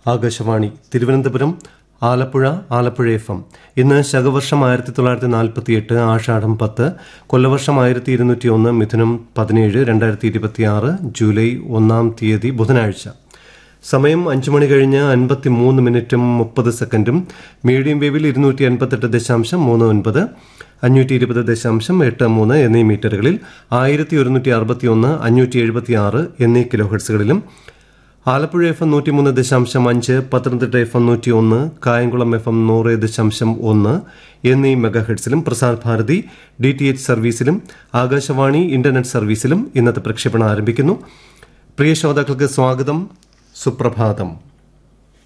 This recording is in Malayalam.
ആകാശവാണി തിരുവനന്തപുരം ആലപ്പുഴ ആലപ്പുഴ എഫ് എം ഇന്ന് ശകവർഷം ആയിരത്തി തൊള്ളായിരത്തി നാൽപ്പത്തി എട്ട് ആഷാഢം പത്ത് കൊല്ലവർഷം ആയിരത്തി ഇരുന്നൂറ്റി ഒന്ന് മിഥുനം പതിനേഴ് രണ്ടായിരത്തി ഇരുപത്തിയാറ് ജൂലൈ ഒന്നാം തീയതി ബുധനാഴ്ച സമയം അഞ്ചു മണി കഴിഞ്ഞ് അൻപത്തി മൂന്ന് മിനിറ്റും മുപ്പത് സെക്കൻഡും മീഡിയം വേവിൽ ഇരുന്നൂറ്റി അൻപത്തെട്ട് ദശാംശം മൂന്ന് ഒൻപത് അഞ്ഞൂറ്റി ഇരുപത് ദശാംശം എട്ട് മൂന്ന് എന്നീ മീറ്ററുകളിൽ ആയിരത്തി ഒരുന്നൂറ്റി അറുപത്തി ഒന്ന് അഞ്ഞൂറ്റി എഴുപത്തി ആറ് എന്നീ കിലോഹെർട്സുകളിലും ആലപ്പുഴ എഫ് എം നൂറ്റിമൂന്ന് ദശാംശം അഞ്ച് പത്തനംതിട്ട എഫ് എം നൂറ്റി ഒന്ന് കായംകുളം എഫ് എം നൂറ് ദശാംശം ഒന്ന് എന്നീ മെഗാഹെഡ്സിലും Prasar Bharati D T H സർവീസിലും ആകാശവാണി ഇന്റർനെറ്റ് സർവീസിലും ഇന്നത്തെ പ്രക്ഷേപണം ആരംഭിക്കുന്നു പ്രിയ ശ്രോതാക്കൾക്ക് സ്വാഗതം സുപ്രഭാതം